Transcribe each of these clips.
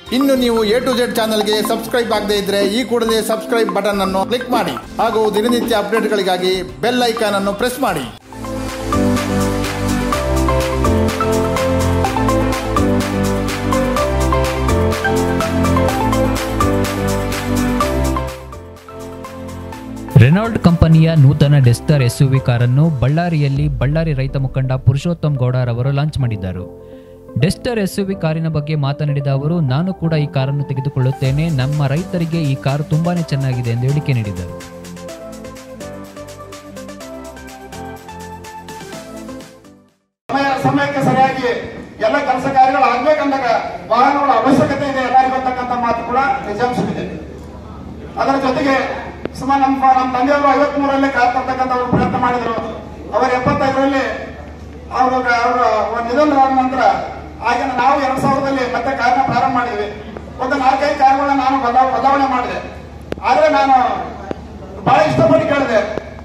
ಇನ್ನು ನೀವು A to Z ಚಾನಲ್ಗೆ ಸಬ್ಸ್ಕ್ರೈಬ್ ಆಗದೇ ಇದ್ರೆ ಈ ಕೂಡಲೇ ಸಬ್ಸ್ಕ್ರೈಬ್ ಬಟನ್ ಅನ್ನು ಕ್ಲಿಕ್ ಮಾಡಿ ಹಾಗೂ ದಿನನಿತ್ಯ ಅಪ್ಡೇಟ್ಗಳಿಗಾಗಿ ಬೆಲ್ ಐಕಾನ್ ಅನ್ನು ಪ್ರೆಸ್ ಮಾಡಿ ರೆನಾಲ್ಡ್ ಕಂಪನಿಯ ನೂತನ ಡೆಸ್ಟರ್ ಎಸ್ಯುವಿ ಕಾರನ್ನು ಬಳ್ಳಾರಿಯಲ್ಲಿ ಬಳ್ಳಾರಿ ರೈತ ಮುಖಂಡ ಪುರುಷೋತ್ತಮ್ ಗೌಡರವರು ಲಾಂಚ್ ಮಾಡಿದ್ದಾರೆ ಡೆಸ್ಟರ್ ಎಸ್ಯುವಿ ಕಾರಿನ ಬಗ್ಗೆ ಮಾತನಾಡಿದ ಅವರು ನಾನು ಕೂಡ ಈ ಕಾರನ್ನು ತೆಗೆದುಕೊಳ್ಳುತ್ತೇನೆ ನಮ್ಮ ರೈತರಿಗೆ ಈ ಕಾರು ತುಂಬಾನೇ ಚೆನ್ನಾಗಿದೆ ಎಂದು ಹೇಳಿಕೆ ನೀಡಿದರು ಸಮಯ ಸಮಯಕ್ಕೆ ಸರಿಯಾಗಿ ಎಲ್ಲ ಕೆಲಸ ಕಾರ್ಯಗಳು ಆಗ್ಬೇಕಂದಾಗ ವಾಹನಗಳ ಅವಶ್ಯಕತೆ ಇದೆ ಎಲ್ಲರಿಗೂ ಅಂತಕ್ಕಂಥ ಮಾತು ಕೂಡ ನಿಜಾಂಶವಿದೆ ಅದರ ಜೊತೆಗೆ ಸುಮಾರು ನಮ್ಮ ನಮ್ಮ ತಂದೆಯವರು ಐವತ್ ಮೂರರಲ್ಲಿ ಕಾರ್ ತರ್ತಕ್ಕಂಥ ಅವರು ಪ್ರಯತ್ನ ಮಾಡಿದ್ರು ಅವರು ಎಪ್ಪತ್ತೈದರಲ್ಲಿ ಅವರು ಅವರ ನಿಧನರಾದ ನಂತರ ಆಗಿನ ನಾವು ಎರಡ್ ಸಾವಿರದಲ್ಲಿ ಮತ್ತೆ ಕಾರ್ನ ಪ್ರಾರಂಭ ಮಾಡಿದ್ವಿ ಒಂದು ನಾಲ್ಕೈದು ಕಾರ್ಗಳನ್ನ ನಾನು ಬದಲಾವ ಬದಲಾವಣೆ ಮಾಡಿದೆ ಆದ್ರೆ ನಾನು ಬಹಳ ಇಷ್ಟಪಟ್ಟು ಕೇಳಿದೆ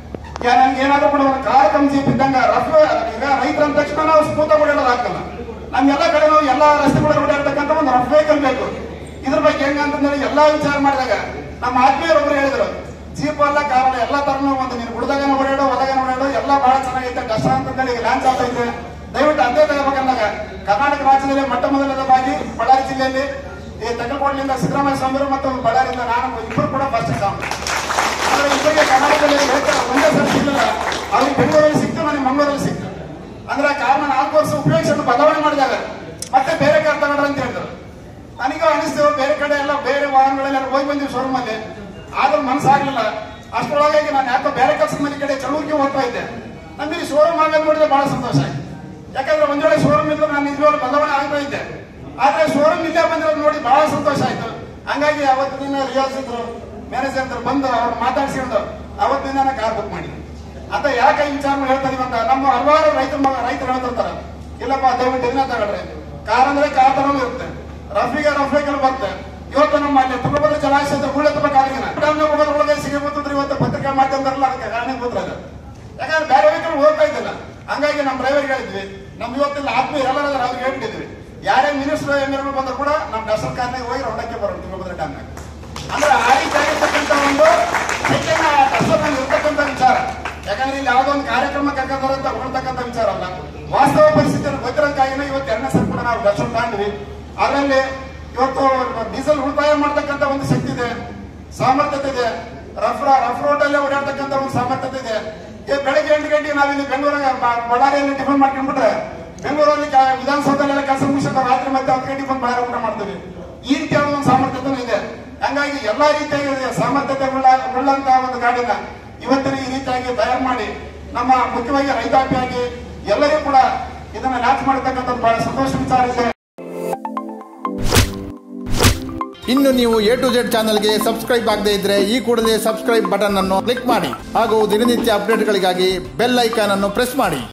ಯಾ ನನ್ಗೆ ಏನಾದ್ರೂ ಕೂಡ ಒಂದು ಕಾರ್ ಕಮ್ಸಿ ಬಿದ್ದಂಗ ರಫ್ ಈಗ ರೈತರ ಅಂದ ತಕ್ಷಣ ನಾವು ಸ್ಮೂತ್ ಓಡಾಡೋದಾಗಲ್ಲ ನಮ್ಗೆಲ್ಲ ಕಡೆ ನಾವು ಎಲ್ಲಾ ರಸ್ತೆಗಳು ಓಡಾಡ್ತಕ್ಕಂಥ ಒಂದು ರಫ್ ವೆಹಿಕಲ್ ಬೇಕು ಇದ್ರ ಬಗ್ಗೆ ಹೆಂಗ ಅಂತಂದೇಳಿ ಎಲ್ಲಾ ವಿಚಾರ ಮಾಡಿದಾಗ ನಮ್ಮ ಆತ್ಮೀಯರೊಬ್ರು ಹೇಳಿದ್ರು ಜೀಪ್ ಅಲ್ಲ ಕಾರ್ ಅಲ್ಲ ಎಲ್ಲಾ ತರನು ಒಂದು ನೀನು ಗುಡ್ದಾಗ ಓಡಾಡೋ ಹೊಲಗ ಓಡಾಡೋ ಎಲ್ಲ ಬಹಳ ಚೆನ್ನಾಗೈತೆ ಡಸ ಅಂತಂದೇಳಿ ಈಗ ಲಾಂಚ್ ಆಗ್ತೈತೆ ದಯವಿಟ್ಟು ಅದೇ ತಗೋಬೇಕಂದಾಗ ಕರ್ನಾಟಕ ರಾಜ್ಯದಲ್ಲಿ ಮೊಟ್ಟ ಮೊದಲನೇದಾಗಿ ಬಳ್ಳಾರಿ ಜಿಲ್ಲೆಯಲ್ಲಿ ಈ ತಗಲ್ಕೋಟ್ಲಿಂದ ಸಿದ್ದರಾಮಯ್ಯ ಸ್ವಾಮಿರು ಮತ್ತು ಬಳ್ಳಾರಿಯಿಂದ ನಾನು ಇಬ್ಬರು ಕೂಡ ಫಸ್ಟ್ ಎಕ್ಸಾಮ್ ಆದ್ರೆ ಇಬ್ಬರಿಗೆ ಕರ್ನಾಟಕದಲ್ಲಿ ರೈತ ಒಂದೇ ಸಲ ಸಿಗಲಿಲ್ಲ ಅವ್ರಿಗೆ ಬೆಂಗಳೂರಲ್ಲಿ ಸಿಕ್ತು ನನಗೆ ಮಂಗಳೂರಲ್ಲಿ ಸಿಕ್ತು ಅಂದ್ರೆ ಆ ಕಾರಣ ನಾಲ್ಕು ವರ್ಷ ಉಪಯೋಗಿಸಲು ಬದಲಾವಣೆ ಮಾಡಿದಾಗ ಮತ್ತೆ ಬೇರೆ ಕಾರ್ ತಗೊಂಡ್ರೆ ಅಂತ ಹೇಳಿದ್ರು ನನಗೂ ಅನಿಸ್ತು ಬೇರೆ ಕಡೆ ಎಲ್ಲ ಬೇರೆ ವಾಹನಗಳೆಲ್ಲ ಹೋಗಿ ಬಂದಿವಿ ಶೋರೂಮ್ ಅಲ್ಲಿ ಆದ್ರೂ ಮನಸ್ಸಾಗ್ಲಿಲ್ಲ ಅಷ್ಟರೊಳಗಾಗಿ ನಾನು ಯಾಕೋ ಬೇರೆ ಕೆಲಸದ ಮನೆ ಕಡೆ ಚಳುವಳಿಗೆ ಹೋಗ್ತಾ ಇದ್ದೆ ನಮಗೆ ಶೋರೂಮ್ ಆಗೋದು ನೋಡಿದ್ರೆ ಬಹಳ ಸಂತೋಷ ಆಯ್ತು ಯಾಕಂದ್ರೆ ಒಂದ್ ವೇಳೆ ಶೋರೂಮ್ ಇದ್ರೆ ನಾನು ನಿಜವಾಗ್ಲೂ ಬದಲಾವಣೆ ಆಗ್ತಾ ಇದ್ದೆ ಆದ್ರೆ ಶೋರೂಮ್ ಇಲ್ಲೇ ಬಂದಿರೋದು ನೋಡಿ ಬಹಳ ಸಂತೋಷ ಆಯ್ತು ಹಂಗಾಗಿ ಅವತ್ತು ದಿನ ರಿಯಾಲ್ಸ್ ಇದ್ರು ಮ್ಯಾನೇಜರ್ ಹತ್ರ ಬಂದು ಅವ್ರು ಮಾತಾಡ್ಸ್ಕೊಂಡು ಅವತ್ತಿನ ನಾನು ಕಾರ್ ಬುಕ್ ಮಾಡಿದ್ದೆ ಅಂತ ಯಾಕೆ ಈ ವಿಚಾರ ಹೇಳ್ತಾ ಇದೀವಿ ಅಂತ ನಮ್ಮ ಹಲವಾರು ರೈತರ ಮಗ- ರೈತರು ಹೇಳ್ತಿರ್ತಾರೆ ಇಲ್ಲಪ್ಪ ದಯವಿಟ್ಟು ಇದನ್ನ ತಗೊಳ್ರಿ ಕಾರ್ ಅಂದ್ರೆ ಕಾರ್ ತರನು ಇರುತ್ತೆ ರಫಿಗೆ ರಫ್ ವೆಹಿಕಲ್ ಬರುತ್ತೆ ಇವತ್ತು ನಮ್ಮ ಅಲ್ಲಿ ತುಂಗಭದ್ರ ಜಲಾಶಯದ ಉಳ್ಳೆತ್ತಬೇಕಾಗಿನ ಡ್ಯಾಮ್ನ ಹೋಗೋದ್ರೊಳಗೆ ಸಿಗಬಹುದು ಇವತ್ತು ಪತ್ರಿಕಾ ಮಾಧ್ಯಮದಲ್ಲ ಅದಕ್ಕೆ ಕಾರಣೀಭೂತ ಅದು ಯಾಕಂದ್ರೆ ಬೇರೆ ವೆಹಿಕಲ್ ಹೋಗ್ತಾ ಇದ್ದಿಲ್ಲ ಹಂಗಾಗಿ ನಮ್ಮ ಡ್ರೈವರ್ ಹೇಳಿದ್ವಿ ನಮ್ ಇವತ್ತಿಲ್ಲ ಆತ್ಮೀಯ ಎಲ್ಲರ ಅವ್ರಿಗೆ ಹೇಳ್ಬಿಟ್ಟಿದ್ವಿ ಯಾರೇ ಮಿನಿಸ್ಟರ್ ಎಮ್ ಎಲ್ ಬಂದ್ರು ಕೂಡ ನಮ್ಮ ದರ್ಶನ ಕಾರ್ನಾಗ ಹೋಗಿ ರೌಂಡಕ್ಕೆ ಬರೋದು ತುಂಗಭದ್ರ ಡ್ಯಾಮ್ನಾಗ ಅಂದ್ರೆ ಆ ರೀತಿ ಆಗಿರ್ತಕ್ಕಂಥ ಒಂದು ಹೆಚ್ಚಿನ ಕಷ್ಟದಲ್ಲಿ ಇರ್ತಕ್ಕಂಥ ವಿಚಾರ ಯಾಕಂದ್ರೆ ಇಲ್ಲಿ ಯಾವುದೋ ಒಂದು ಕಾರ್ಯಕ್ರಮ ಕರ್ಕೊಂಡ್ಬರಂತ ಹೊರತಕ್ಕಂಥ ವಿಚಾರ ಅಲ್ಲ ವಾಸ್ತವ ಪರಿಸ್ಥಿತಿಯನ್ನು ಗೊತ್ತಿರೋದಕ್ಕಾಗಿನೇ ಇವತ್ತು ಎರಡನೇ ಸಲ ಕೂಡ ನಾವು ದರ್ಶನ ತಾಂಡ್ವಿ ಅದರಲ್ಲಿ ಇವತ್ತು ಡೀಸೆಲ್ ಉಳಿತಾಯ ಮಾಡ್ತಕ್ಕಂಥ ಒಂದು ಶಕ್ತಿ ಇದೆ ಸಾಮರ್ಥ್ಯತೆ ಇದೆ ರಫ್ ರಫ್ ರೋಡ್ ಅಲ್ಲೇ ಓಡಾಡ್ತಕ್ಕಂಥ ಒಂದು ಸಾಮರ್ಥ್ಯತೆ ಇದೆ ಈ ಬೆಳಗ್ಗೆ ಎಂಟು ಗಂಟೆಗೆ ನಾವಿಲ್ಲಿ ಬೆಂಗಳೂರಿಗೆ ಬ- ಬಳ್ಳಾರಿಯಲ್ಲಿ ಟಿಫನ್ ಮಾಡ್ಕೊಂಡ್ಬಿಟ್ರೆ ಬೆಂಗಳೂರಲ್ಲಿ ಕ- ವಿಧಾನಸೌಧದಲ್ಲೆಲ್ಲ ಕೆಲಸ ಮುಗಿಸ್ಕೊಂಡು ರಾತ್ರಿ ಮತ್ತೆ ಹತ್ತು ಗಂಟೆಗೆ ಬಂದು ಬಾಳೆ ಊಟ ಮಾಡ್ತೀವಿ ಈ ರೀತಿಯಾದ ಒಂದು ಸಾಮರ್ಥ್ಯತೆ ಇದೆ ಹಂಗಾಗಿ ಎಲ್ಲಾ ರೀತಿಯಾಗಿ ಸಾಮರ್ಥ್ಯತೆ ಉಳ್ಳ ಉಳ್ಳಂತ ಒಂದು ಗಾಡಿನ ಇವತ್ತಿನ ಈ ರೀತಿಯಾಗಿ ತಯಾರು ಮಾಡಿ ನಮ್ಮ ಮುಖ್ಯವಾಗಿ ರೈತಾಪಿಯಾಗಿ ಎಲ್ಲರಿಗೂ ಕೂಡ ಇದನ್ನ ಲಾಂಚ್ ಮಾಡತಕ್ಕಂಥದ್ದು ಬಹಳ ಸಂತೋಷ ವಿಚಾರ ಇದೆ ಇನ್ನು ನೀವು ಎ ಟು ಜೆಡ್ ಚಾನಲ್ಗೆ ಸಬ್ಸ್ಕ್ರೈಬ್ ಆಗದೇ ಇದ್ರೆ ಈ ಕೂಡಲೇ ಸಬ್ಸ್ಕ್ರೈಬ್ ಬಟನ್ ಅನ್ನು ಕ್ಲಿಕ್ ಮಾಡಿ ಹಾಗೂ ದಿನನಿತ್ಯ ಅಪ್ಡೇಟ್ಗಳಿಗಾಗಿ ಬೆಲ್ ಐಕಾನ್ ಅನ್ನು ಪ್ರೆಸ್ ಮಾಡಿ